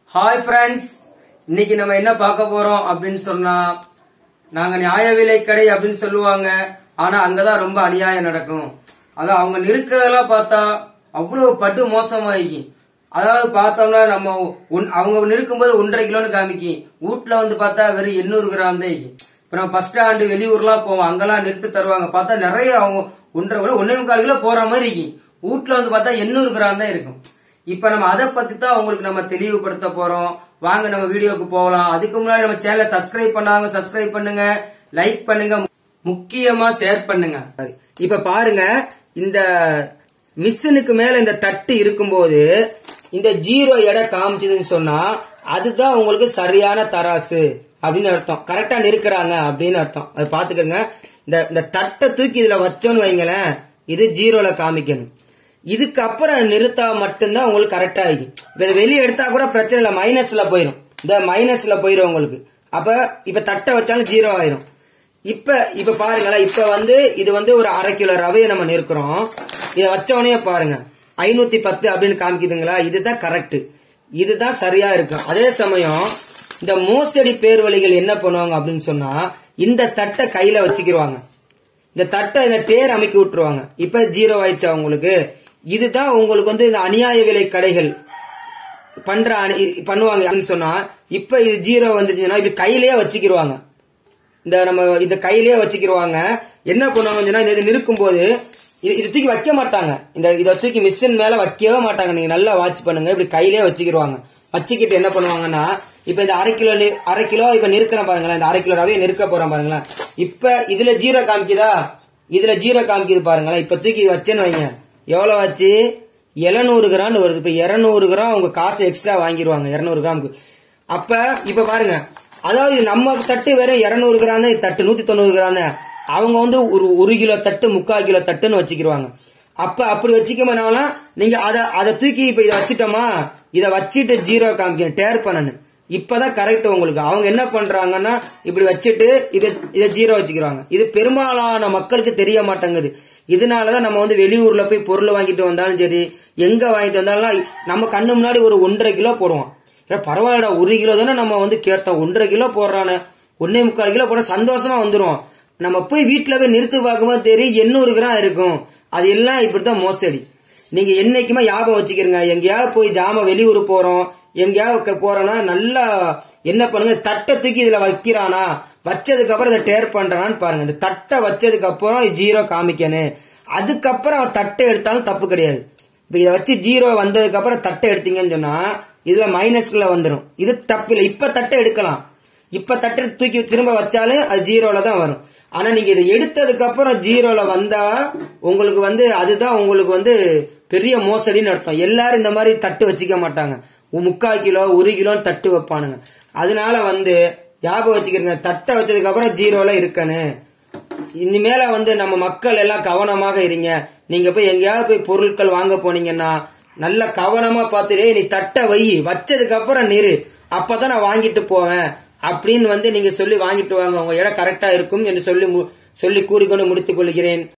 Hi friends இன்னைக்கு நம்ம என்ன பார்க்க போறோம் அப்படின்னு சொன்னா நாங்க நியாய விலை கடை அப்படின்னு சொல்லுவாங்க ஆனா அங்கதான் ரொம்ப அநியாயம் நடக்கும் அதான் அவங்க நிற்கிறதெல்லாம் பார்த்தா அவ்வளவு பட்டு மோசமாயிக்கும் அதாவது பார்த்தோம்னா நம்ம ஒன்- அவங்க நிற்கும்போது ஒன்றரை கிலோன்னு காமிக்கி வீட்டுல வந்து பார்த்தா வெறும் எண்ணூறு கிராம் தான் இருக்கும். இப்ப நம்ம பஸ் ஸ்டாண்டு வெளியூர்லாம் போவோம் அங்கெல்லாம் நிறுத்தி தருவாங்க பார்த்தா நிறைய அவங்க ஒன்றரை கிலோ ஒன்னே முக்கால் கிலோ போற மாதிரி இருக்கும் வீட்டுல வந்து பார்த்தா எண்ணூறு கிராம் தான் இருக்கும் இப்ப நம்ம அதை பத்தி தான் உங்களுக்கு நம்ம தெளிவுபடுத்த போறோம் வாங்க நம்ம வீடியோக்கு போகலாம் அதுக்கு முன்னாடி நம்ம சேனலை சப்ஸ்கிரைப் பண்ணாங்க சப்ஸ்கிரைப் பண்ணுங்க லைக் பண்ணுங்க முக்கியமா ஷேர் பண்ணுங்க இப்ப பாருங்க இந்த மிஷினுக்கு மேல இந்த தட்டு இருக்கும்போது இந்த ஜீரோ எடை காமிச்சதுன்னு சொன்னா அதுதான் உங்களுக்கு சரியான தராசு அப்படின்னு அர்த்தம் கரெக்டா நிற்கிறாங்க அப்படின்னு அர்த்தம் அது பாத்துக்கோங்க இந்த இந்த தட்டை தூக்கி இதுல வச்சோன்னு வைங்களேன் இது ஜீரோல காமிக்கணும் இதுக்கு அப்புறம் நிறுத்தா மட்டும்தான் உங்களுக்கு கரெக்டா ஆகும் இப்ப இதை வெளியே எடுத்தா கூட பிரச்சனை இல்ல மைனஸ்ல போயிடும் இந்த மைனஸ்ல போயிடும் உங்களுக்கு அப்ப இப்ப தட்டை வச்சாலும் ஜீரோ ஆயிரும் இப்ப இப்ப பாருங்களேன் இப்ப வந்து இது வந்து ஒரு அரை கிலோ ரவையை நம்ம நிற்கிறோம் இதை வச்ச உடனே பாருங்க ஐநூத்தி பத்து அப்படின்னு காமிக்குதுங்களா இதுதான் கரெக்ட் இதுதான் சரியா இருக்கும் அதே சமயம் இந்த மோசடி பேர்வழிகள் என்ன பண்ணுவாங்க அப்படின்னு சொன்னா இந்த தட்டை கையில வச்சுக்கிருவாங்க இந்த தட்டை இந்த தேர் அமைக்கி விட்டுருவாங்க இப்ப ஜீரோ ஆயிடுச்சா உங்களுக்கு இதுதான் உங்களுக்கு வந்து இந்த அநியாய விலை கடைகள் பண்ற அணி- பண்ணுவாங்க அப்படின்னு சொன்னா இப்ப இது ஜீரோ வந்துருச்சுன்னா இப்படி கையிலேயே வச்சுக்கிருவாங்க இந்த நம்ம இந்த கையிலேயே வச்சுக்கிருவாங்க என்ன பண்ணுவாங்கன்னு சொன்னா இது நிற்கும் போது இது இது தூக்கி வைக்க மாட்டாங்க இந்த இதை தூக்கி மிஷின் மேல வைக்கவே மாட்டாங்க நீங்க நல்லா வாட்ச் பண்ணுங்க இப்படி கையிலேயே வச்சுக்கிருவாங்க வச்சுக்கிட்டு என்ன பண்ணுவாங்கன்னா இப்ப இந்த அரை கிலோ நி- அரை கிலோ இப்ப நிற்கிறேன் பாருங்களேன் இந்த அரை கிலோ ரவையை நிற்க போறேன் பாருங்களேன் இப்ப இதுல ஜீரோ காமிக்குதா இதுல ஜீரோ காமிக்குது பாருங்களேன் இப்ப தூக்கி வச்சேன்னு வைங்க எவ்வளவு ஆச்சு 700 கிராம் வருது இப்ப 200 கிராம் உங்க காசு எக்ஸ்ட்ரா வாங்கிடுவாங்க 200 கிராமுக்கு அப்ப இப்ப பாருங்க அதாவது நம்ம தட்டு வெறும் 200 கிராம் தான் இது தட்டு நூத்தி தொண்ணூறு கிராம் தான் அவங்க வந்து ஒரு ஒரு கிலோ தட்டு முக்கால் கிலோ தட்டுன்னு வச்சுக்கிருவாங்க அப்ப அப்படி வச்சுக்கோம்னா நீங்க அத அதை தூக்கி இப்ப இதை வச்சுட்டோமா இதை வச்சுட்டு ஜீரோ காமிக்கணும் டேர் பண்ணணும் இப்பதான் கரெக்ட் உங்களுக்கு அவங்க என்ன பண்றாங்கன்னா இப்படி வச்சுட்டு இதை இதை ஜீரோ வச்சுக்கிறாங்க இது பெரும்பாலான மக்களுக்கு தெரிய மாட்டேங்குது இதனாலதான் நம்ம வந்து வெளியூர்ல போய் பொருள் வாங்கிட்டு வந்தாலும் சரி எங்க வாங்கிட்டு வந்தாலும் நம்ம கண்ணு முன்னாடி ஒரு ஒன்றரை கிலோ போடுவோம் ஏன்னா பரவாயில்லடா ஒரு கிலோ தானே நம்ம வந்து கேட்டோம் ஒன்றரை கிலோ போடுறானே ஒன்னே முக்கால் கிலோ போட சந்தோஷமா வந்துரும் நம்ம போய் வீட்டுல போய் நிறுத்து பார்க்கும்போது தெரியும் எண்ணூறு கிராம் இருக்கும் அது எல்லாம் இப்படித்தான் மோசடி நீங்க என்னைக்குமே ஞாபகம் வச்சுக்கிறீங்க எங்கேயாவது போய் ஜாம வெளியூர் போறோம் எங்கேயாவது க- போறோம்னா நல்லா என்ன பண்ணுங்க தட்டை தூக்கி இதுல வைக்கிறானா வச்சதுக்கு அப்புறம் இதை டேர் பண்றானான்னு பாருங்க இந்த தட்டை வச்சதுக்கு அப்புறம் ஜீரோ காமிக்கணும் அதுக்கப்புறம் அவன் தட்டை எடுத்தாலும் தப்பு கிடையாது இப்ப இதை வச்சு ஜீரோ வந்ததுக்கு அப்புறம் தட்டை எடுத்தீங்கன்னு சொன்னா இதுல மைனஸ்ல வந்துடும் இது தப்பு இல்லை இப்ப தட்டை எடுக்கலாம் இப்ப தட்டை தூக்கி திரும்ப வச்சாலும் அது ஜீரோல தான் வரும் ஆனா நீங்க இதை எடுத்ததுக்கு அப்புறம் ஜீரோல வந்தா உங்களுக்கு வந்து அதுதான் உங்களுக்கு வந்து பெரிய மோசடின்னு அர்த்தம் எல்லாரும் இந்த மாதிரி தட்டு வச்சுக்க மாட்டாங்க ஒரு முக்கால் கிலோ ஒரு கிலோன்னு தட்டு வைப்பானுங்க அதனால வந்து ஞாபகம் வச்சுக்கிறீங்க தட்டை வச்சதுக்கு அப்புறம் ஜீரோல இருக்கணும் இனிமேல வந்து நம்ம மக்கள் எல்லாம் கவனமாக இருங்க நீங்க போய் எங்கேயாவது போய் பொருட்கள் வாங்க போனீங்கன்னா நல்ல கவனமா பார்த்துட்டு "ஏய், நீ தட்டை வை வச்சதுக்கு அப்புறம் நிறு அப்பதான் நான் வாங்கிட்டு போவேன் அப்படின்னு வந்து நீங்க சொல்லி வாங்கிட்டு வாங்க உங்க இடம் கரெக்டா இருக்கும் என்று சொல்லி மு- சொல்லி கூறிக்கொண்டு முடித்துக் கொள்கிறேன்